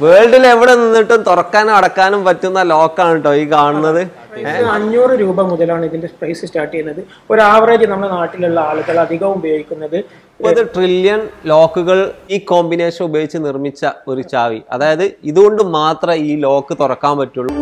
വേൾഡിൽ എവിടെ നിന്നിട്ടും തുറക്കാനും അടക്കാനും പറ്റുന്ന ലോക്കാണ് കേട്ടോ ഈ കാണുന്നത് പ്രൈസ് അഞ്ഞൂറ് രൂപ മുതലാണ് ഇതിന്റെ പ്രൈസ് സ്റ്റാർട്ട് ചെയ്യുന്നത് ഒരു ആവറേജ് നമ്മുടെ നാട്ടിലുള്ള ആളുകൾ അധികവും ഉപയോഗിക്കുന്നത് മുപ്പത് ട്രില്യൺ ലോക്കുകൾ ഈ കോമ്പിനേഷൻ ഉപയോഗിച്ച് നിർമ്മിച്ച ഒരു ചാവി അതായത് ഇതുകൊണ്ട് മാത്രമേ ഈ ലോക്ക് തുറക്കാൻ പറ്റുള്ളൂ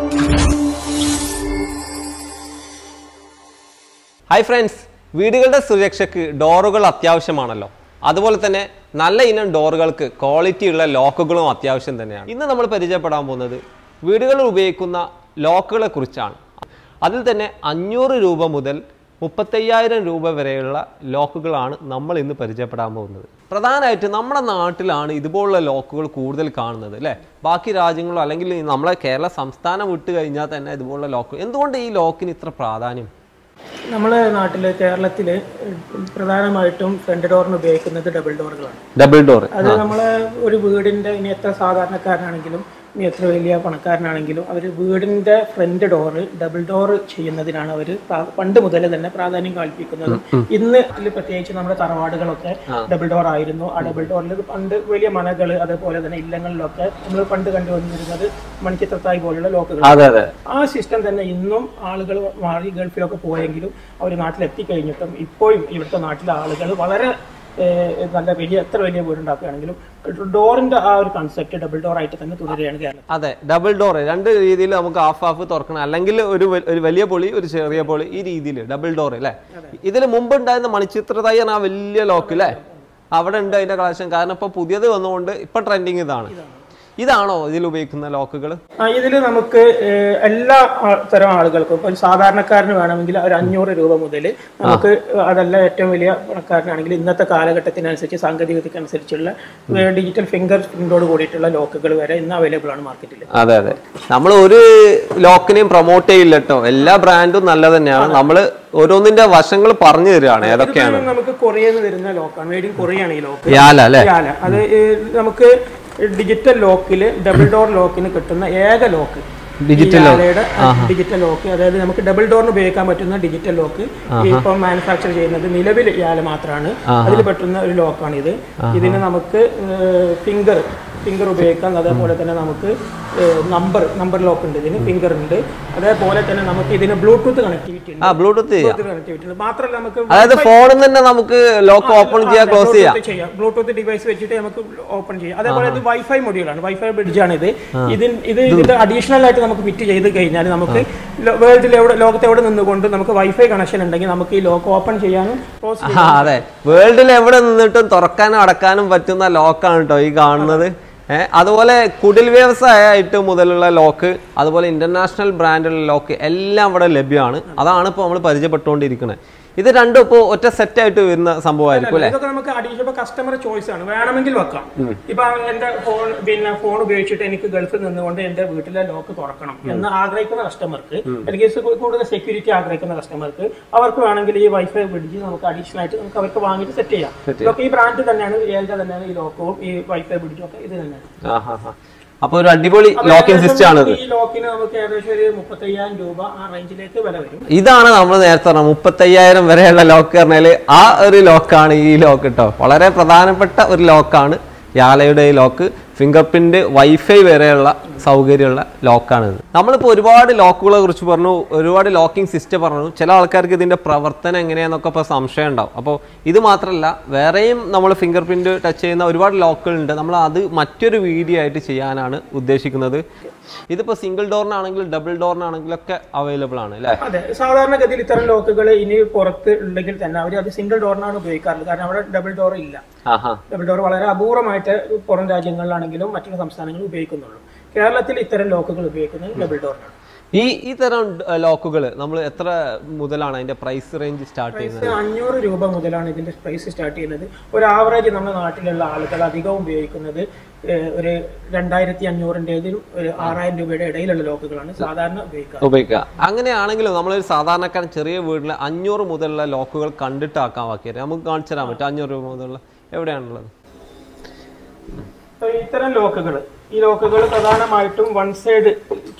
ഹായ് ഫ്രണ്ട്സ് വീടുകളുടെ സുരക്ഷയ്ക്ക് ഡോറുകൾ അത്യാവശ്യമാണല്ലോ അതുപോലെ തന്നെ നല്ല ഇനം ഡോറുകൾക്ക് ക്വാളിറ്റി ഉള്ള ലോക്കുകളും അത്യാവശ്യം തന്നെയാണ് ഇന്ന് നമ്മൾ പരിചയപ്പെടാൻ പോകുന്നത് വീടുകളിൽ ഉപയോഗിക്കുന്ന ലോക്കുകളെ കുറിച്ചാണ് അതിൽ തന്നെ അഞ്ഞൂറ് രൂപ മുതൽ മുപ്പത്തയ്യായിരം രൂപ വരെയുള്ള ലോക്കുകളാണ് നമ്മൾ ഇന്ന് പരിചയപ്പെടാൻ പോകുന്നത് പ്രധാനമായിട്ട് നമ്മുടെ നാട്ടിലാണ് ഇതുപോലുള്ള ലോക്കുകൾ കൂടുതൽ കാണുന്നത് അല്ലേ ബാക്കി രാജ്യങ്ങളോ അല്ലെങ്കിൽ നമ്മളെ കേരള സംസ്ഥാനം വിട്ട് കഴിഞ്ഞാൽ തന്നെ ഇതുപോലുള്ള ലോക്ക് എന്തുകൊണ്ട് ഈ ലോക്കിന് ഇത്ര പ്രാധാന്യം നമ്മളെ നാട്ടില് കേരളത്തില് പ്രധാനമായിട്ടും ഫ്രണ്ട് ഡോറിന് ഉപയോഗിക്കുന്നത് ഡബിൾ ഡോറുകളാണ് ഡബിൾ ഡോർ അത് നമ്മളെ ഒരു വീടിന്റെ ഇനി എത്ര സാധാരണക്കാരനാണെങ്കിലും ഇനി എത്ര വലിയ പണക്കാരനാണെങ്കിലും അവർ വീടിന്റെ ഫ്രണ്ട് ഡോറ് ഡബിൾ ഡോർ ചെയ്യുന്നതിനാണ് അവർ പണ്ട് മുതൽ തന്നെ പ്രാധാന്യം കൽപ്പിക്കുന്നത് ഇന്ന് ഇതിൽ പ്രത്യേകിച്ച് നമ്മുടെ തറവാടുകളൊക്കെ ഡബിൾ ഡോർ ആയിരുന്നു ആ ഡബിൾ ഡോറിൽ പണ്ട് വലിയ മനകൾ അതേപോലെ തന്നെ ഇല്ലങ്ങളിലൊക്കെ നമ്മൾ പണ്ട് കണ്ടുവന്നിരുന്നത് മണിച്ചിത്രത്തായി പോലുള്ള ലോക്കുകൾ അതെ അതെ ആ സിസ്റ്റം തന്നെ ഇന്നും ആളുകൾ മാറി ഗൾഫിലൊക്കെ പോയെങ്കിലും അവർ നാട്ടിലെത്തിക്കഴിഞ്ഞിട്ടും ഇപ്പോഴും ഇവിടുത്തെ നാട്ടിലെ ആളുകൾ വളരെ ഏഹ്, നല്ല വലിയ എത്ര വലിയ വീടുണ്ടാക്കുകയാണെങ്കിലും ഡോറിന്റെ ആ ഒരു കൺസെപ്റ്റ് ഡബിൾ ഡോർ ആയിട്ട് തന്നെ തുടരുകയാണ് കേരളം അതെ ഡബിൾ ഡോർ രണ്ട് രീതിയിൽ നമുക്ക് ഹാഫ് ഹാഫ് തുറക്കണം അല്ലെങ്കിൽ ഒരു വ- ഒരു വലിയ പൊളി ഒരു ചെറിയ പൊളി ഈ രീതിയിൽ ഡബിൾ ഡോർ അല്ലേ ഇതിന് മുമ്പ് ഉണ്ടായിരുന്ന മണിച്ചിത്രതായി ആ വലിയ ലോക്ക് അല്ലേ അവിടെ ഉണ്ട് അതിന്റെ കളക്ഷൻ കാരണം ഇപ്പൊ പുതിയത് വന്നുകൊണ്ട് ഇപ്പൊ ട്രെൻഡിങ് ഇതാണ് ഇതാണോ ഇതിൽ ഉപയോഗിക്കുന്ന ലോക്കുകൾ ആ ഇതിൽ നമുക്ക് ഏഹ്, എല്ലാ ആ- തരം ആളുകൾക്കും ഇപ്പൊ ഒരു സാധാരണക്കാരന് വേണമെങ്കിൽ ഒരു അഞ്ഞൂറ് രൂപ മുതൽ നമുക്ക് അതല്ല ഏറ്റവും വലിയ പണക്കാരനാണെങ്കിൽ ഇന്നത്തെ കാലഘട്ടത്തിനനുസരിച്ച് സാങ്കേതികതയ്ക്ക് അനുസരിച്ചുള്ള ഡിജിറ്റൽ ഫിംഗർ പ്രിന്റോട് കൂടിയിട്ടുള്ള ലോക്കുകൾ വരെ ഇന്ന് അവൈലബിൾ ആണ് മാർക്കറ്റിൽ അതെ അതെ നമ്മൾ ഒരു ലോക്കിനെയും പ്രൊമോട്ട് ചെയ്യില്ല കേട്ടോ എല്ലാ ബ്രാൻഡും നല്ലത് തന്നെയാണ് നമ്മൾ ഓരോന്നിന്റെ വശങ്ങൾ പറഞ്ഞു തരികയാണ് ഏതൊക്കെയാണ് നമുക്ക് കൊറിയന്ന് വരുന്ന ലോക്കാണ് മെയ്ഡ് ഇൻ കൊറിയാണ് ഈ ലോക്ക് യാല അല്ലേ യാല അത് ഈ നമുക്ക് ഡിജിറ്റൽ ലോക്കിൽ ഡബിൾ ഡോർ ലോക്കിന് കിട്ടുന്ന ഏക lock Digital lock. Digital lock അതായത് നമുക്ക് ഡബിൾ ഡോറിന് ഉപയോഗിക്കാൻ പറ്റുന്ന ഡിജിറ്റൽ ലോക്ക് ഇപ്പം മാനുഫാക്ചർ ചെയ്യുന്നത് നിലവിൽ യാല മാത്രമാണ് അതിൽ പറ്റുന്ന ഒരു ലോക്കാണ് ഇത് ഇതിന് നമുക്ക് ഫിംഗർ ഫിംഗർ ഉപയോഗിക്കാം അതേപോലെ തന്നെ നമുക്ക് നമ്പർ നമ്പർ ലോക്ക് ഉണ്ട് ഇതിന് ഫിംഗർ ഉണ്ട് അതേപോലെ തന്നെ നമുക്ക് ഇതിന് ബ്ലൂടൂത്ത് കണക്ടിവിറ്റി ഉണ്ട് ആ ബ്ലൂടൂത്ത് ചെയ്യാം കണക്ടിവിറ്റി ഉണ്ട് മാത്രമല്ല നമുക്ക് അതായത് ഫോണിൽ നിന്ന് തന്നെ നമുക്ക് ലോക്ക് ഓപ്പൺ ചെയ്യാം ക്ലോസ് ചെയ്യാം ബ്ലൂടൂത്ത് ചെയ്യാം ബ്ലൂടൂത്ത് ഡിവൈസ് വെച്ചിട്ട് നമുക്ക് ഓപ്പൺ ചെയ്യാം അതേപോലെ ഇത് വൈഫൈ മൊഡ്യൂളാണ് വൈഫൈ ബ്രിഡ്ജാണ് ഇത് ഇതിൻ ഇത് ഇത് അഡീഷണൽ ആയിട്ട് നമുക്ക് ഫിറ്റ് ചെയ്ത് കഴിഞ്ഞാൽ നമുക്ക് വേൾഡിൽ എവിടെ ലോകത്ത് എവിടെ നിന്നുകൊണ്ട് നമുക്ക് വൈഫൈ കണക്ഷൻ ഉണ്ടെങ്കിൽ നമുക്ക് ഈ ലോക്ക് ഓപ്പൺ ചെയ്യാനും ക്ലോസ് ആ അതെ വേൾഡിൽ എവിടെ നിന്നിട്ടും തുറക്കാനും അടക്കാനും പറ്റുന്ന ലോക്കാണ് കേട്ടോ ഈ കാണുന്നത് ഏഹ് അതുപോലെ കുടിൽ വ്യവസായമായിട്ട് മുതലുള്ള ലോക്ക് അതുപോലെ ഇന്റർനാഷണൽ ബ്രാൻഡുള്ള ലോക്ക് എല്ലാം ഇവിടെ ലഭ്യമാണ് അതാണ് ഇപ്പോൾ നമ്മൾ പരിചയപ്പെട്ടുകൊണ്ടിരിക്കുന്നത് ഇത് രണ്ടും ഇപ്പോൾ ഒറ്റ സെറ്റ് ആയിട്ട് വരുന്ന സംഭവമായിരിക്കും അല്ലേ ഇതൊക്കെ നമുക്ക് അഡീഷണൽ കസ്റ്റമർ ചോയ്സ് ആണ് വേണമെങ്കിൽ വെക്കാം ഇപ്പൊ എന്റെ ഫോൺ പിന്നെ ഫോൺ ഉപയോഗിച്ചിട്ട് എനിക്ക് ഗൾഫിൽ നിന്നുകൊണ്ട് എന്റെ വീട്ടിലെ ലോക്ക് തുറക്കണം എന്ന് ആഗ്രഹിക്കുന്ന കസ്റ്റമർക്ക് അല്ലെങ്കിൽ സു- കൂടുതൽ സെക്യൂരിറ്റി ആഗ്രഹിക്കുന്ന കസ്റ്റമർക്ക് അവർക്ക് വേണമെങ്കിൽ ഈ വൈഫൈ ബ്രിഡ്ജ് നമുക്ക് അഡീഷണൽ ആയിട്ട് നമുക്ക് അവർക്ക് വാങ്ങിയിട്ട് സെറ്റ് ചെയ്യാം ഇതൊക്കെ ഈ ബ്രാൻഡ് തന്നെയാണ് ഏൽഡ തന്നെയാണ് ഈ ലോക്കവും ഈ വൈഫൈ ബ്രിഡ്ജും ഒക്കെ ഇത് തന്നെയാണ് ആ ഹാ ഹാ അപ്പോൾ ഒരു അടിപൊളി ലോക്കിംഗ് സിസ്റ്റം ആണിത് ഈ ലോക്കിന് നമുക്ക് ഏകദേശം ഒരു മുപ്പത്തയ്യായിരം രൂപ ആ റേഞ്ചിലേക്ക് വില വരും ഇതാണ് നമ്മൾ നേരത്തെ പറഞ്ഞത് മുപ്പത്തയ്യായിരം വരെയുള്ള ലോക്ക് പറഞ്ഞാല് ആ ഒരു ലോക്കാണ് ഈ ലോക്ക് കേട്ടോ വളരെ പ്രധാനപ്പെട്ട ഒരു ലോക്കാണ് യാലയുടെ ഈ ലോക്ക് ഫിംഗർ പ്രിന്റ് വൈഫൈ വരെയുള്ള സൗകര്യമുള്ള ലോക്കാണിത് നമ്മളിപ്പോൾ ഒരുപാട് ലോക്കുകളെ കുറിച്ച് പറഞ്ഞു ഒരുപാട് ലോക്കിംഗ് സിസ്റ്റം പറഞ്ഞു ചില ആൾക്കാർക്ക് ഇതിന്റെ പ്രവർത്തനം എങ്ങനെയാന്നൊക്കെ ഇപ്പോൾ സംശയം ഉണ്ടാവും അപ്പോൾ ഇത് മാത്രമല്ല വേറെയും നമ്മൾ ഫിംഗർ പ്രിന്റ് ടച്ച് ചെയ്യുന്ന ഒരുപാട് ലോക്കുകളുണ്ട് നമ്മൾ അത് മറ്റൊരു വീഡിയോ ആയിട്ട് ചെയ്യാനാണ് ഉദ്ദേശിക്കുന്നത് ഇതിപ്പോൾ സിംഗിൾ ഡോറിനാണെങ്കിലും ഡബിൾ ഡോറിനാണെങ്കിലും ഒക്കെ അവൈലബിൾ ആണ് അല്ലേ അതെ സാധാരണഗതിയിൽ ഇത്തരം ലോക്കുകൾ ഇനി പുറത്ത് ഉണ്ടെങ്കിൽ തന്നെ അവർ അത് സിംഗിൾ ഡോറിനാണ് ഉപയോഗിക്കാറുള്ളത് കാരണം അവിടെ ഡബിൾ ഡോർ ഇല്ല ആഹാ ഡബിൾ ഡോർ വളരെ അപൂർവമായിട്ട് പുറം രാജ്യങ്ങളിലാണെങ്കിലും മറ്റുള്ള സംസ്ഥാനങ്ങളിൽ ഉപയോഗിക്കുന്നുള്ളൂ കേരളത്തിൽ ഇത്തരം ലോക്കുകൾ ഉപയോഗിക്കുന്നത് ഡബിൾ ഡോറിനാണ് ഈ ഈ തരം ലോക്കുകൾ നമ്മൾ എത്ര മുതലാണ് അതിന്റെ പ്രൈസ് റേഞ്ച് സ്റ്റാർട്ട് ചെയ്യുന്നത് ഇത് അഞ്ഞൂറ് രൂപ മുതലാണ് ഇതിന്റെ പ്രൈസ് സ്റ്റാർട്ട് ചെയ്യുന്നത് ഒരു ആവറേജ് നമ്മുടെ നാട്ടിലുള്ള ആളുകൾ അധികം ഉപയോഗിക്കുന്നത് ഏഹ്, ഒരു രണ്ടായിരത്തി അഞ്ഞൂറിൻ്റെതിലും ഒരു ആറായിരം രൂപയുടെ ഇടയിലുള്ള ലോക്കുകളാണ് സാധാരണ ഉപയോഗിക്കുക ഉപയോഗിക്കുക അങ്ങനെയാണെങ്കിലും നമ്മളൊരു സാധാരണക്കാരൻ ചെറിയ വീട്ടിൽ അഞ്ഞൂറ് മുതലുള്ള ലോക്കുകൾ കണ്ടിട്ടാക്കാൻ ബാക്കി നമുക്ക് കാണിച്ചു തരാൻ പറ്റും അഞ്ഞൂറ് രൂപ മുതലുള്ള എവിടെയാണുള്ളത് ഇപ്പൊ ഇത്തരം ലോക്കുകൾ ഈ ലോക്കുകൾ പ്രധാനമായിട്ടും വൺ സൈഡ്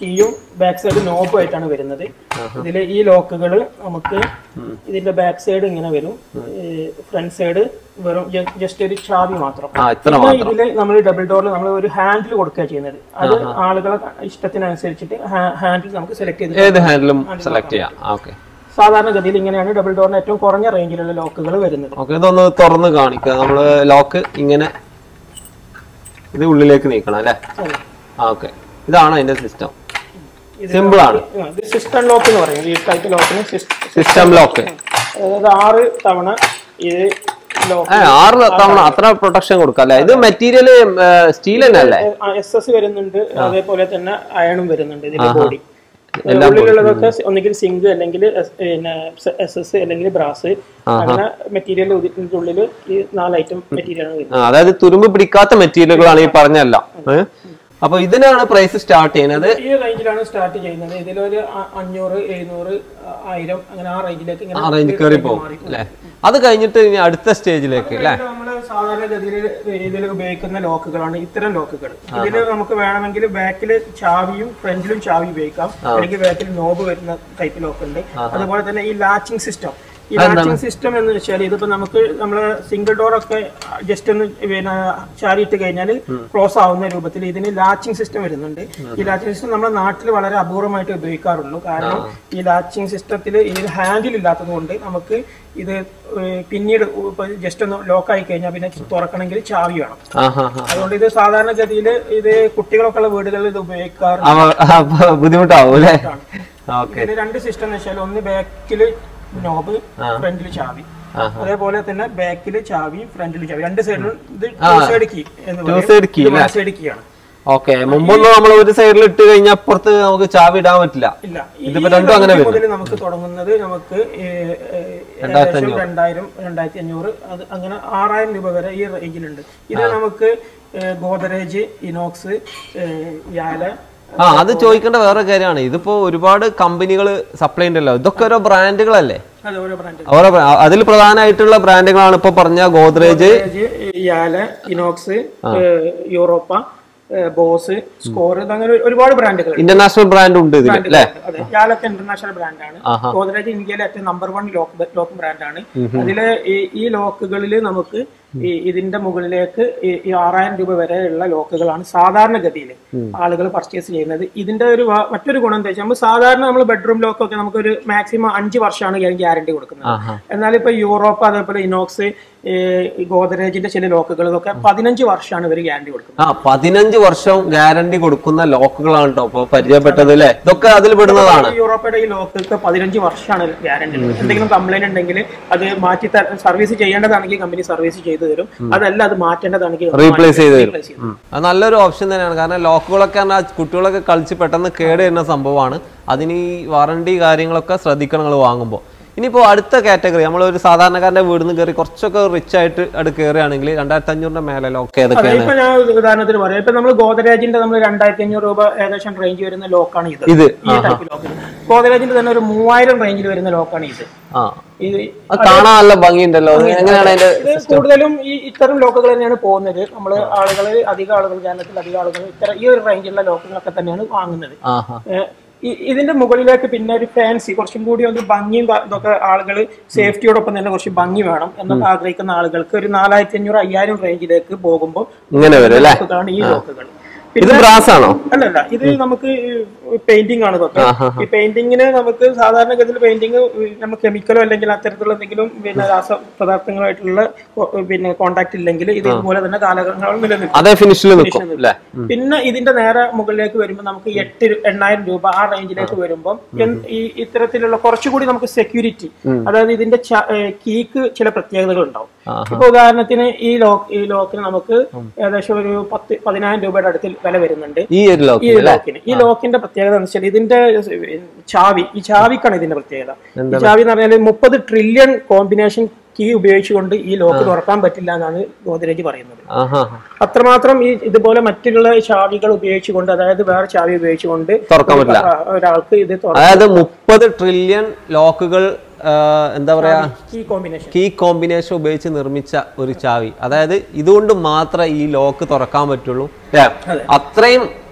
കീയും ബാക്ക് സൈഡ് നോബും ആയിട്ടാണ് വരുന്നത് ഇതിൽ ഈ ലോക്കുകൾ നമുക്ക് ഇതിന്റെ ബാക്ക് സൈഡ് ഇങ്ങനെ വരും ഫ്രണ്ട് സൈഡ് വെറും ജസ്റ്റ് ഒരു ചാവി മാത്രം ആ ഇത്ര പിന്നെ ഇതില് നമ്മൾ ഡബിൾ ഡോറിൽ നമ്മൾ ഒരു ഹാൻഡിൽ കൊടുക്കുക ചെയ്യുന്നത് അത് ആളുകളെ ഇഷ്ടത്തിനനുസരിച്ചിട്ട് ഹാൻഡിൽ നമുക്ക് സെലക്ട് ചെയ്ത് ഏത് ഹാൻഡിലും സെലക്ട് ചെയ്യാം ഓക്കെ സാധാരണഗതിയിൽ ഇങ്ങനെയാണ് ഡബിൾ ഡോറിന് ഏറ്റവും കുറഞ്ഞ റേഞ്ചിലുള്ള ലോക്കുകൾ വരുന്നത് ഓക്കെ ഇതൊന്ന് തുറന്ന് കാണിക്കുക നമ്മള് ലോക്ക് ഇങ്ങനെ ഇത് ഉള്ളിലേക്ക് നീക്കണം അല്ലേ അതെ. ആ ഓക്കെ ഇതാണ് അതിന്റെ സിസ്റ്റം ഇത് സിമ്പിൾ ആണ് ആ, ഇത് സിസ്റ്റം ലോക്ക് എന്ന് പറയും ഈ ടൈപ്പ് ലോക്കിന് സിസ്റ്റം ലോക്ക് അതായത് ആറ് തവണ ഇത് ലോക്ക് ആറ് തവണ അത്ര പ്രൊട്ടക്ഷൻ കൊടുക്കാം അല്ലേ ഇത് മെറ്റീരിയൽ സ്റ്റീൽ തന്നെ അല്ലേ എസ് എസ് വരുന്നുണ്ട് അതേപോലെ തന്നെ അയണും വരുന്നുണ്ട് ഇതിന്റെ ബോഡി ഉള്ളിലുള്ളതൊക്കെ ഒന്നുകിൽ സിങ്ക് അല്ലെങ്കിൽ എസ്- പിന്നെ എസ് എസ് അല്ലെങ്കിൽ ബ്രാസ് അങ്ങനെ മെറ്റീരിയൽ ഇതിന്റെ ഉള്ളിൽ ഈ നാല് ഐറ്റം മെറ്റീരിയൽ ആണ് വരുന്നത് ആ, അതായത് തുരുമ്പ് പിടിക്കാത്ത മെറ്റീരിയലുകളാണ് ഈ പറഞ്ഞല്ല അപ്പൊ ഇതിനാണ് പ്രൈസ് സ്റ്റാർട്ട് ചെയ്യുന്നത് ഈ റേഞ്ചിലാണ് സ്റ്റാർട്ട് ചെയ്യുന്നത് ഇതിലൊരു അ- അഞ്ഞൂറ് എഴുന്നൂറ് ആ- ആയിരം അങ്ങനെ ആ റേഞ്ചിലേക്ക് ഇങ്ങനെ ആ റേഞ്ച് കയറി പോകും അല്ലേ അത് കഴിഞ്ഞിട്ട് ഇനി അടുത്ത സ്റ്റേജിലേക്ക് അല്ലേ ഇത് നമ്മള് സാധാരണഗതിയിൽ ഇതിൽ ഉപയോഗിക്കുന്ന ലോക്കുകളാണ് ഇത്തരം ലോക്കുകൾ ഇതിൽ നമുക്ക് വേണമെങ്കിൽ ബാക്കിൽ ചാവിയും ഫ്രണ്ടിലും ചാവി ഉപയോഗിക്കാം അല്ലെങ്കിൽ ബാക്കിൽ നോബ് വരുന്ന ടൈപ്പ് ലോക്ക് ഉണ്ട് അതുപോലെ തന്നെ ഈ ലാച്ചിങ് സിസ്റ്റം ഈ ലാച്ചിങ് സിസ്റ്റം എന്ന് വെച്ചാൽ ഇതിപ്പോ നമുക്ക് നമ്മള് സിംഗിൾ ഡോർ ഒക്കെ ജസ്റ്റ് ഒന്ന് പിന്നെ ചാരിയിട്ട് കഴിഞ്ഞാൽ ക്ലോസ് ആവുന്ന രൂപത്തിൽ ഇതിന് ലാച്ചിങ് സിസ്റ്റം വരുന്നുണ്ട് ഈ ലാച്ചിങ് സിസ്റ്റം നമ്മുടെ നാട്ടിൽ വളരെ അപൂർവമായിട്ട് ഉപയോഗിക്കാറുള്ളൂ കാരണം ഈ ലാച്ചിങ് സിസ്റ്റത്തിൽ ഇതിന് ഹാൻഡിൽ ഇല്ലാത്തത് കൊണ്ട് നമുക്ക് ഇത് ഏഹ് പിന്നീട് ജസ്റ്റ് ഒന്ന് ലോക്ക് ആയി കഴിഞ്ഞാൽ പിന്നെ തുറക്കണമെങ്കിൽ ചാവി വേണം ആ ഹാ ഹാ അതുകൊണ്ട് ഇത് സാധാരണഗതിയിൽ ഇത് കുട്ടികളൊക്കെ ഉള്ള വീടുകളിൽ ഇത് ഉപയോഗിക്കാറ് അപ്പൊ ബുദ്ധിമുട്ടാവും അല്ലേ ഓക്കെ ഇതിന് രണ്ട് സിസ്റ്റം എന്ന് വെച്ചാൽ ഒന്ന് ബാക്കിൽ നോബ് ഫ്രണ്ടിൽ ചാവി അതേപോലെ തന്നെ ബാക്കിൽ ചാവി ഫ്രണ്ടിൽ ചാവി രണ്ട് സൈഡിലും ഇത് ടു സൈഡ് കീ എന്ന് പറയും side key ഇത് one side key ആണ് ഓക്കെ മുമ്പൊന്നും നമ്മൾ ഒരു സൈഡിൽ ഇട്ട് കഴിഞ്ഞാൽ അപ്പുറത്ത് നമുക്ക് ചാവി ഇടാൻ പറ്റില്ല ഇല്ല ഈ ഇതിപ്പോ രണ്ടും അങ്ങനെ range മുതൽ നമുക്ക് തുടങ്ങുന്നത് നമുക്ക് ഏഹ്, ഏഹ്, ഏകദേശം രണ്ടായിരം രണ്ടായിരത്തി അഞ്ഞൂറ് അത് അങ്ങനെ ആറായിരം രൂപ വരെ ഈ റേഞ്ചിലുണ്ട് ഇത് നമുക്ക് ഏഹ്, ഗോദറേജ് ഇനോക്സ് ഏഹ്, യാല ആ അത് ചോദിക്കേണ്ട വേറെ കാര്യമാണ് ഇതിപ്പോ ഒരുപാട് കമ്പനികൾ സപ്ലൈ ഉണ്ടല്ലോ ഇതൊക്കെ ഓരോ ബ്രാൻഡുകളല്ലേ അത് ഓരോ ബ്രാൻഡ് ഓരോ ബ്രാ- അതിൽ പ്രധാനമായിട്ടുള്ള ബ്രാൻഡുകളാണ് ഇപ്പൊ പറഞ്ഞ ഗോദ്രേജ് യാല ഇനോക്സ് ഏഹ്, യൂറോപ്പ ഏഹ്, ബോസ് സ്കോർ അങ്ങനെ ഒരുപാട് ബ്രാൻഡുകൾ ഇന്റർനാഷണൽ ബ്രാൻഡ് ഉണ്ട് ഇതിൽ അല്ലേ അതെ യാലൊക്കെ ഇന്റർനാഷണൽ ബ്രാൻഡാണ് ഗോദ്രേജ് ഇന്ത്യയിലെ ഏറ്റവും നമ്പർ വൺ ലോക്ക് ലോക്ക് ബ്രാൻഡാണ് അതില് ഈ- ഈ ലോക്കുകളിൽ നമുക്ക് ഈ ഇതിന്റെ മുകളിലേക്ക് ഈ ഈ ആറായിരം രൂപ വരെയുള്ള ലോക്കുകളാണ് സാധാരണഗതിയിൽ ആളുകൾ പർച്ചേസ് ചെയ്യുന്നത് ഇതിന്റെ ഒരു വ- മറ്റൊരു ഗുണം എന്താ വെച്ചാൽ നമ്മൾ സാധാരണ നമ്മൾ ബെഡ്റൂം ലോക്കൊക്കെ നമുക്കൊരു മാക്സിമം അഞ്ച് വർഷമാണ് ഗ്യാരണ്ടി കൊടുക്കുന്നത് ആഹാ. എന്നാൽ ഇപ്പൊ യൂറോപ്പ് അതേപോലെ ഇനോക്സ് ഈ ഗോദ്രേജിന്റെ ചില ലോക്കുകൾക്കൊക്കെ പതിനഞ്ച് വർഷമാണ് ഇവർ ഗ്യാരണ്ടി കൊടുക്കുന്നത് ആ പതിനഞ്ച് വർഷം ഗ്യാരണ്ടി കൊടുക്കുന്ന ലോക്കുകളാണ് കേട്ടോ ഇപ്പൊ പരിചയപ്പെട്ടത് അല്ലേ ഇതൊക്കെ അതിൽ പെടുന്നതാണ് ഈ യൂറോപ്പയുടെ ഈ ലോക്കൊക്കെ പതിനഞ്ച് വർഷമാണ് ഗ്യാരണ്ടി എന്തെങ്കിലും കംപ്ലൈന്റ് ഉണ്ടെങ്കിൽ അത് മാറ്റി സർവീസ് ചെയ്യേണ്ടതാണെങ്കിൽ കമ്പനി സർവീസ് ചെയ്തു തരും അതല്ല അത് മാറ്റേണ്ടതാണെങ്കിൽ റീപ്ലേസ് ചെയ്ത് തരും replace ചെയ്തു ഉം. അത് നല്ലൊരു ഓപ്ഷൻ തന്നെയാണ് കാരണം ലോക്കുകളൊക്കെ പറഞ്ഞാൽ കുട്ടികളൊക്കെ കളിച്ച് പെട്ടെന്ന് കേട് വരുന്ന സംഭവമാണ് അതിന് ഈ വാറണ്ടി കാര്യങ്ങളൊക്കെ ശ്രദ്ധിക്കണം നിങ്ങൾ വാങ്ങുമ്പോൾ ഇനിയിപ്പോൾ അടുത്ത കാറ്റഗറി നമ്മളൊരു സാധാരണക്കാരന്റെ വീട് നിന്ന് കയറി കുറച്ചൊക്കെ റിച്ച് ആയിട്ട് അത് കയറുകയാണെങ്കിൽ രണ്ടായിരത്തി അഞ്ഞൂറിന്റെ മേലെ ലോക്ക് അതെ ഏതൊക്കെയാണ് ഇപ്പൊ ഞാൻ ഒരു ഉദാഹരണത്തിന് പറയാം ഇപ്പൊ നമ്മൾ ഗോദരാജിന്റെ നമ്മൾ രണ്ടായിരത്തി അഞ്ഞൂറ് രൂപ ഏകദേശം റേഞ്ച് വരുന്ന ലോക്കാണ് ഇത് ഇത് ഈ ടൈപ്പ് ലോക്ക് ഗോദരാജിന്റെ തന്നെ ഒരു മൂവായിരം റേഞ്ചിൽ വരുന്ന ലോക്കാണ് ഇത് ആ ഇത് അത് കാണാൻ നല്ല ഭംഗിയുണ്ടല്ലോ അത് എങ്ങനെയാണ് അതിന്റെ ഇത് കൂടുതലും ഈ ഇത്തരം ലോക്കുകൾ തന്നെയാണ് പോകുന്നത് നമ്മൾ ആളുകൾ അധികം ആളുകൾ കേരളത്തിൽ അധികം ആളുകൾ ഇത്തരം ഈ ഒരു റേഞ്ചിലുള്ള ലോക്കുകളൊക്കെ തന്നെയാണ് വാങ്ങുന്നത് ആഹാ ഏഹ് ഈ- ഇതിന്റെ മുകളിലേക്ക് പിന്നെ ഒരു ഫാൻസി കുറച്ചും കൂടി ഒരു ഭംഗിയും ക- ഇതൊക്കെ ആളുകൾ സേഫ്റ്റിയോടൊപ്പം തന്നെ കുറച്ച് ഭംഗി വേണം എന്നൊക്കെ ആഗ്രഹിക്കുന്ന ആളുകൾക്ക് ഒരു നാലായിരത്തി അഞ്ഞൂറ് അയ്യായിരം റേഞ്ചിലേക്ക് പോകുമ്പോൾ ഇങ്ങനെ വരും അല്ലേ ലോക്കുകളാണ് ഈ ലോക്കുകൾ ഇത് ബ്രാസ് ആണോ അല്ലല്ല ഇത് നമുക്ക് പെയിന്റിംഗ് ആണ് ഇതൊക്കെ ഈ പെയിന്റിങ്ങിന് നമുക്ക് സാധാരണഗതിയിൽ പെയിന്റിങ് നമ്മൾ കെമിക്കലോ അല്ലെങ്കിൽ അത്തരത്തിലുള്ള എന്തെങ്കിലും പിന്നെ രാസപദാർത്ഥങ്ങളായിട്ടുള്ള കൊ- പിന്നെ കോണ്ടാക്ട് ഇല്ലെങ്കിൽ ഇത് ഇതുപോലെ തന്നെ കാലഘട്ടങ്ങൾ നിലനിൽക്കും അതേ ഫിനിഷിൽ നിൽക്കും അല്ലേ പിന്നെ ഇതിന്റെ നേരെ മുകളിലേക്ക് വരുമ്പോൾ നമുക്ക് എട്ട് രു- എണ്ണായിരം രൂപ ആ റേഞ്ചിലേക്ക് വരുമ്പോൾ ഈ ഇത്തരത്തിലുള്ള കുറച്ചുകൂടി നമുക്ക് സെക്യൂരിറ്റി അതായത് ഇതിന്റെ ച- ഏ, കീക്ക് ചില പ്രത്യേകതകൾ ഉണ്ടാവും ഇപ്പൊ ഉദാഹരണത്തിന് ഈ ലോക്ക് ഈ ലോക്കിന് നമുക്ക് ഏകദേശം ഒരു പത്ത് പതിനായിരം രൂപയുടെ അടുത്ത് വില വരുന്നുണ്ട് ഈ ഒരു ലോക്ക് ഈ ലോക്കിന് ഈ ലോക്കിന്റെ പ്രത്യേകത എന്ന് വെച്ചാൽ ഇതിന്റെ ചാവി ഈ ചാവിക്കാണ് ഇതിന്റെ പ്രത്യേകത ഈ ചാവി എന്ന് പറഞ്ഞാൽ മുപ്പത് ട്രില്യൺ കോമ്പിനേഷൻ കീ ഉപയോഗിച്ചുകൊണ്ട് ഈ ലോക്ക് തുറക്കാൻ പറ്റില്ല എന്നാണ് ഗോദ്രേജ് പറയുന്നത് ആഹാ അത്രമാത്രം ഈ ഇതുപോലെ മറ്റുള്ള ചാവികൾ ഉപയോഗിച്ചുകൊണ്ട് അതായത് വേറെ ചാവി ഉപയോഗിച്ചുകൊണ്ട് തുറക്കാൻ പറ്റില്ല ആ, ഒരാൾക്ക് ഇത് അതായത് മുപ്പത് ട്രില്യൺ ലോക്കുകൾ എന്താ പറയാ കീ കോമ്പിനേഷൻ കീ കോമ്പിനേഷൻ ഉപയോഗിച്ച് നിർമ്മിച്ച ഒരു ചാവി അതായത് ഇതുകൊണ്ട് മാത്രമേ ഈ ലോക്ക് തുറക്കാൻ പറ്റുള്ളൂ അല്ലേ അത്രയും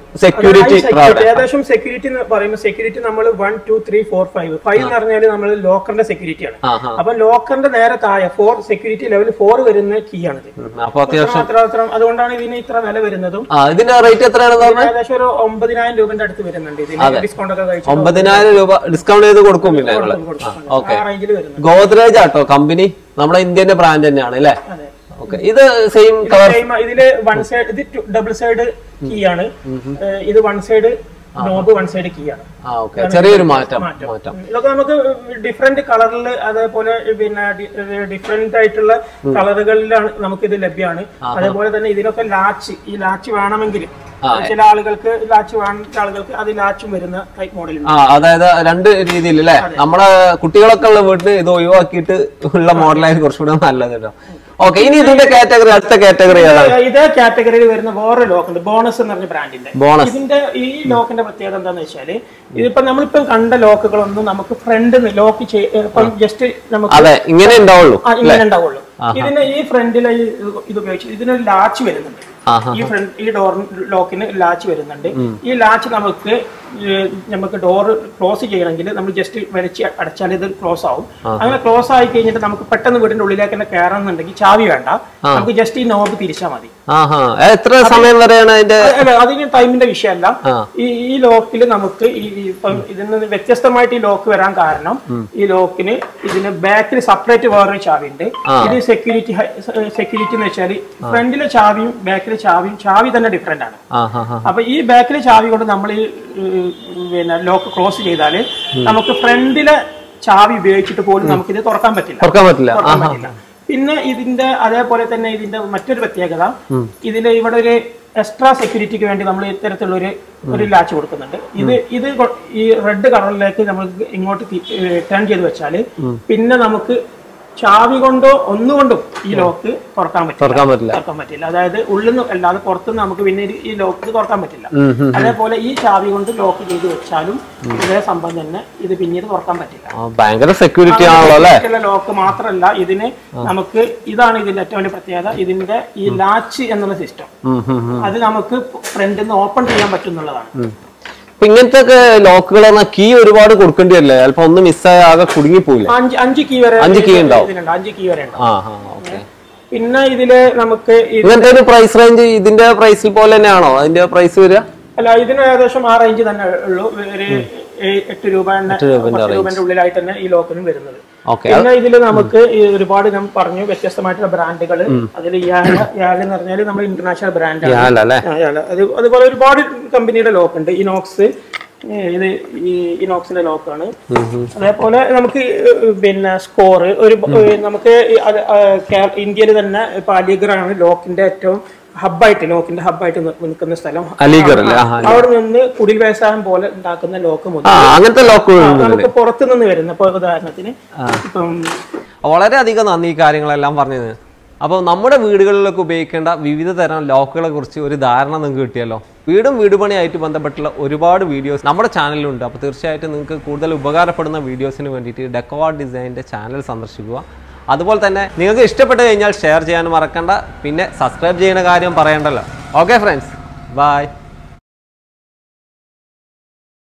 സെക്യൂരിറ്റി security, ഏകദേശം സെക്യൂരിറ്റി എന്ന് പറയുമ്പോൾ സെക്യൂരിറ്റി നമ്മൾ one two three four five five എന്ന് പറഞ്ഞാൽ നമ്മൾ ലോക്കറിന്റെ സെക്യൂരിറ്റിയാണ് ആഹാ അപ്പൊ ലോക്കറിന്റെ നേരെ താഴെ ഫോർ സെക്യൂരിറ്റി ലെവൽ ഫോർ വരുന്ന കീ ആണിത് അപ്പൊ അത്യാവശ്യം അത്ര അത്ര അതുകൊണ്ടാണ് ഇതിന് ഇത്ര വില വരുന്നതും ആ ഇതിന്റെ റേറ്റ് എത്രയാണെന്ന് പറഞ്ഞാൽ ഏകദേശം ഒരു ഒമ്പതിനായിരം രൂപന്റെ അടുത്ത് വരുന്നുണ്ട് ഇതിന് ഡിസ്കൗണ്ട് ഒക്കെ കഴിച്ചു ഒമ്പതിനായിരം രൂപ ഡിസ്കൗണ്ട് ചെയ്ത് കൊടുക്കും പിന്നെ നിങ്ങള് ഓക്കെ ആ റേഞ്ചിൽ വരുന്നുണ്ട് ഗോദ്രേജ് ആട്ടോ കമ്പനി നമ്മുടെ ഇന്ത്യന്റെ ബ്രാൻഡ് തന്നെയാണ് അല്ലേ അതെ ഓക്കെ ഇത് സെയിം കളർ Same, ഇതില് വൺ സൈഡ് ഇത് ഡബിൾ സൈഡ് കീ ആണ് ഏഹ് ഇത് one side knob one side key ആണ് ആ ഓക്കെ ചെറിയൊരു മാറ്റം മാറ്റം ഇതൊക്കെ നമുക്ക് ഡിഫറെന്റ് കളറിൽ അതേപോലെ പിന്നെ ഡിഫറെന്റ് ആയിട്ടുള്ള കളറുകളിലാണ് നമുക്ക് ഇത് ലഭ്യമാണ് അതേപോലെ തന്നെ ഇതിലൊക്കെ ലാച്ച് ഈ ലാച്ച് വേണമെങ്കിൽ ചില ആളുകൾക്ക് ലാച്ച് വേണ്ട ആളുകൾക്ക് അത് ലാച്ചും വരുന്ന ടൈപ്പ് മോഡലുണ്ട് ആ അതായത് രണ്ട് രീതിയിൽ അല്ലേ നമ്മളെ കുട്ടികളൊക്കെ ഉള്ള വീട്ടിൽ ഇത് ഒഴിവാക്കിയിട്ട് ഉള്ള മോഡലായിരിക്കും കുറച്ചുകൂടെ നല്ലത് കേട്ടോ ഓക്കെ ഇനി ഇതിന്റെ കാറ്റഗറി അടുത്ത കാറ്റഗറി ഏതാണ് ഇതേ കാറ്റഗറിയിൽ വരുന്ന വേറെ ലോക്ക് ഉണ്ട് ബോണസ് എന്ന് പറഞ്ഞ ബ്രാൻഡിന്റെ ബോണസ് ഇതിന്റെ ഈ ലോക്കിന്റെ പ്രത്യേകത എന്താന്ന് വെച്ചാല് ഇതിപ്പോ നമ്മളിപ്പം കണ്ട ലോക്കുകളൊന്നും നമുക്ക് ഫ്രണ്ട് ലോക്ക് ഇപ്പം ജസ്റ്റ് നമുക്ക് അതെ ഇങ്ങനെ ഉണ്ടാവുള്ളൂ ആ, ഇങ്ങനെ ഉണ്ടാവുള്ളൂ ഇതിന് ഈ ഫ്രണ്ടിലെ ഈ ഇത് ഉപയോഗിച്ച് ഇതിനൊരു ലാച്ച് വരുന്നുണ്ട് ആഹാ. ഈ ഫ്രണ്ട് ഈ ഡോർ ലോക്കിന് ലാച്ച് വരുന്നുണ്ട് ഈ ലാച്ച് നമുക്ക് ഏഹ്, നമുക്ക് ഡോർ ക്ലോസ് ചെയ്യണമെങ്കിൽ നമ്മൾ ജസ്റ്റ് വലിച്ച് അടച്ചാൽ ഇത് ക്ലോസ് ആവും അങ്ങനെ ക്ലോസ് ആയി കഴിഞ്ഞിട്ട് നമുക്ക് പെട്ടെന്ന് വീടിന്റെ ഉള്ളിലേക്ക് തന്നെ കയറണമെന്നുണ്ടെങ്കിൽ ചാവി വേണ്ട നമുക്ക് ജസ്റ്റ് ഈ നോബ് തിരിച്ചാൽ മതി ആഹാ ഏ, എത്ര സമയം വരെയാണ് അതിന്റെ അല്ല അതിന് ടൈമിന്റെ വിഷയമല്ല ആ. ഈ ഈ ലോക്കിൽ നമുക്ക് ഈ ഈ ഇപ്പം ഇതിൽ നിന്ന് വ്യത്യസ്തമായിട്ട് ഈ ലോക്ക് വരാൻ കാരണം ഈ ലോക്കിന് ഇതിന് ബാക്കിൽ സെപ്പറേറ്റ് വേറൊരു ചാവി ഉണ്ട് ഇത് സെക്യൂരിറ്റി സെക്യൂരിറ്റി എന്ന് വെച്ചാൽ ഫ്രണ്ടിലെ ചാവിയും ബാക്കിലെ ചാവിയും ചാവി തന്നെ ഡിഫറെന്റ് ആണ് ആ ഹാ ഹാ അപ്പൊ ഈ ബാക്കിലെ ചാവി കൊണ്ട് നമ്മൾ ഈ ഏഹ്, പിന്നെ ലോക്ക് ക്ലോസ് ചെയ്താല് നമുക്ക് ഫ്രണ്ടിലെ ചാവി ഉപയോഗിച്ചിട്ട് പോലും നമുക്ക് ഇത് തുറക്കാൻ പറ്റില്ല തുറക്കാൻ പറ്റില്ല തുറക്കാൻ പറ്റില്ല പിന്നെ ഇതിന്റെ അതേപോലെ തന്നെ ഇതിന്റെ മറ്റൊരു പ്രത്യേകത ഇതില് ഇവിടെ ഒരു എക്സ്ട്രാ സെക്യൂരിറ്റിക്ക് വേണ്ടി നമ്മൾ ഇത്തരത്തിലുള്ള ഒരു ഒരു ലാച്ച് കൊടുക്കുന്നുണ്ട് ഇത് ഇത് കൊ- ഈ റെഡ് കളറിലേക്ക് നമ്മൾ ഇങ്ങോട്ട് ടേൺ ചെയ്ത് വെച്ചാല് പിന്നെ നമുക്ക് ചാവി കൊണ്ടോ ഒന്നുകൊണ്ടും ഈ ലോക്ക് തുറക്കാൻ പറ്റില്ല തുറക്കാൻ പറ്റില്ല തുറക്കാൻ പറ്റില്ല അതായത് ഉള്ളിൽ നിന്ന് അല്ലാതെ പുറത്തുനിന്ന് നമുക്ക് പിന്നെ ഇത് ഈ ലോക്ക് തുറക്കാൻ പറ്റില്ല ഉം, ഉം. അതേപോലെ ഈ ചാവി കൊണ്ട് ലോക്ക് ചെയ്ത് വെച്ചാലും ഇതേ സംഭവം തന്നെ ഇത് പിന്നീട് തുറക്കാൻ പറ്റില്ല ആ, ഭയങ്കര സെക്യൂരിറ്റി ആണല്ലോ അല്ലേ ഇതിലുള്ള ലോക്ക് മാത്രമല്ല ഇതിന് നമുക്ക് ഇതാണ് ഇതിന്റെ ഏറ്റവും വലിയ പ്രത്യേകത ഇതിന്റെ ഈ ലാച്ച് എന്നുള്ള സിസ്റ്റം ഉം, ഉം, ഉം. അത് നമുക്ക് ഫ്രണ്ടിൽ നിന്ന് ഓപ്പൺ ചെയ്യാൻ പറ്റും എന്നുള്ളതാണ് ഇപ്പൊ ഇങ്ങനത്തെ ഒക്കെ ലോക്കുകൾ കീ ഒരുപാട് കൊടുക്കേണ്ടി വരില്ലേ ചിലപ്പോ ഒന്ന് മിസ്സായ ആകെ കുടുങ്ങിപ്പോയില്ലേ അഞ്ച് അഞ്ച് കീ വരെ അഞ്ച് key ഉണ്ടാവും. ഇതിലുണ്ട് അഞ്ച് കീ വരെ ഉണ്ട് ആ ആ ഓക്കെ പിന്നെ ഇതില് നമുക്ക് ഇത് ഇങ്ങനത്തെ ഒരു പ്രൈസ് റേഞ്ച് ഇതിന്റെ പ്രൈസിൽ പോലെ തന്നെയാണോ അതിന്റെ പ്രൈസ് വരിക അല്ല ഇതിന് ഏകദേശം ആ റേഞ്ച് തന്നെ ഉള്ളൂ ഒരു ഏ- എട്ട് രൂപ പത്ത് രൂപന്റെ ഉള്ളിലായിട്ട് തന്നെ ഈ ലോക്കിനും വരുന്നത് ഓക്കെ പിന്നെ ഇതിൽ നമുക്ക് ഈ ഒരുപാട് ഞാൻ പറഞ്ഞു വ്യത്യസ്തമായിട്ടുള്ള ബ്രാൻഡുകൾ അതിൽ യാല യാല എന്ന് പറഞ്ഞാൽ നമ്മൾ ഇന്റർനാഷണൽ ബ്രാൻഡാണ് അല്ലേ ആ, യാല അത് അതുപോലെ ഒരുപാട് കമ്പനിയുടെ ലോക്ക് ഉണ്ട് ഇനോക്സ് ഇത് ഈ ഇനോക്സിന്റെ ലോക്കാണ് അതേപോലെ നമുക്ക് ഈ, പിന്നെ സ്കോർ ഒരു ഏ, നമുക്ക് ഈ അത്, ആ, കേ- ഇന്ത്യയിൽ തന്നെ ഇപ്പൊ അലിഗറാണ് ലോക്കിന്റെ ഏറ്റവും ഹബ്ബായിട്ട് ലോക്കിന്റെ ഹബ്ബായിട്ട് നിൽക്കുന്ന സ്ഥലം അലിഗർ അല്ലേ ആ അവിടെ നിന്ന് കുടിൽ വ്യവസായം പോലെ ഉണ്ടാക്കുന്ന ലോക്ക് മുതൽ ആ അങ്ങനത്തെ ലോക്കുകൾ നമുക്ക് പുറത്തു നിന്ന് വരുന്ന ഇപ്പൊ ഉദാഹരണത്തിന് ഇപ്പം വളരെയധികം നന്ദി ഈ കാര്യങ്ങളെല്ലാം പറഞ്ഞത് അപ്പോൾ നമ്മുടെ വീടുകളിലൊക്കെ ഉപയോഗിക്കേണ്ട വിവിധ തരം ലോക്കുകളെ കുറിച്ച് ഒരു ധാരണ നിങ്ങൾക്ക് കിട്ടിയല്ലോ വീടും വീട് പണിയായിട്ട് ബന്ധപ്പെട്ടുള്ള ഒരുപാട് വീഡിയോസ് നമ്മുടെ ചാനലിലുണ്ട് അപ്പോൾ തീർച്ചയായിട്ടും നിങ്ങൾക്ക് കൂടുതൽ ഉപകാരപ്പെടുന്ന വീഡിയോസിന് വേണ്ടിയിട്ട് ഡെക്കോവാ ഡിസൈനിൻ്റെ ചാനൽ സന്ദർശിക്കുക അതുപോലെ തന്നെ നിങ്ങൾക്ക് ഇഷ്ടപ്പെട്ട് കഴിഞ്ഞാൽ ഷെയർ ചെയ്യാൻ മറക്കണ്ട പിന്നെ സബ്സ്ക്രൈബ് ചെയ്യുന്ന കാര്യം പറയണ്ടല്ലോ ഓക്കെ ഫ്രണ്ട്സ് ബൈ